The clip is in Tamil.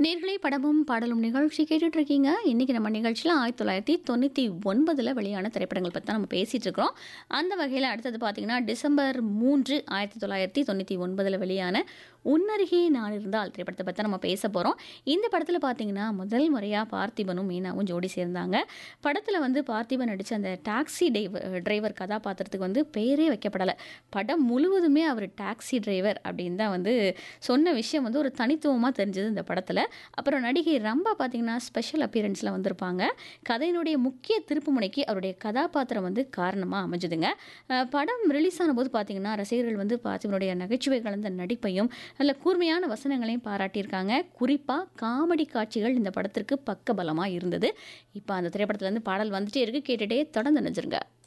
நேர்களே படமும் பாடலும் நிகழ்ச்சி கேட்டுட்டு இருக்கீங்க இன்னைக்கு நம்ம நிகழ்ச்சியில் ஆயிரத்தி தொள்ளாயிரத்தி தொண்ணூற்றி ஒன்பதில் வெளியான திரைப்படங்கள் பற்றி தான் நம்ம பேசிகிட்டு இருக்கிறோம் அந்த வகையில் அடுத்தது பார்த்தீங்கன்னா டிசம்பர் மூன்று ஆயிரத்தி தொள்ளாயிரத்தி தொண்ணூற்றி ஒன்பதில் வெளியான உன்னருகே நான் இருந்தால் திரைப்படத்தை பற்றி நம்ம பேச போகிறோம் இந்த படத்தில் பார்த்தீங்கன்னா முதல் முறையாக பார்த்திபனும் மீனாவும் ஜோடி சேர்ந்தாங்க படத்தில் வந்து பார்த்திபன் நடித்த அந்த டாக்ஸி டிரைவர் டிரைவர் கதாபாத்திரத்துக்கு வந்து பெயரே வைக்கப்படலை படம் முழுவதுமே அவர் டாக்ஸி டிரைவர் அப்படின்னு தான் வந்து சொன்ன விஷயம் வந்து ஒரு தனித்துவமாக தெரிஞ்சது இந்த படத்தில் அப்புறம் நடிகை ரம்பா பார்த்தீங்கன்னா ஸ்பெஷல் அப்பியரன்ஸில் வந்திருப்பாங்க கதையினுடைய முக்கிய திருப்புமுனைக்கு அவருடைய கதாபாத்திரம் வந்து காரணமாக அமைஞ்சுதுங்க அஹ் படம் ரிலீஸ் ஆனபோது பார்த்தீங்கன்னா ரசிகர்கள் வந்து பார்த்திபனுடைய நகைச்சுவை கலந்த நடிப்பையும் நல்ல கூர்மையான வசனங்களையும் பாராட்டியிருக்காங்க குறிப்பாக காமெடி காட்சிகள் இந்த படத்திற்கு பக்கபலமாக இருந்தது இப்போ அந்த திரைப்படத்துலேருந்து பாடல் வந்துட்டே இருக்கு கேட்டுட்டே தொடர்ந்து நினைச்சிருங்க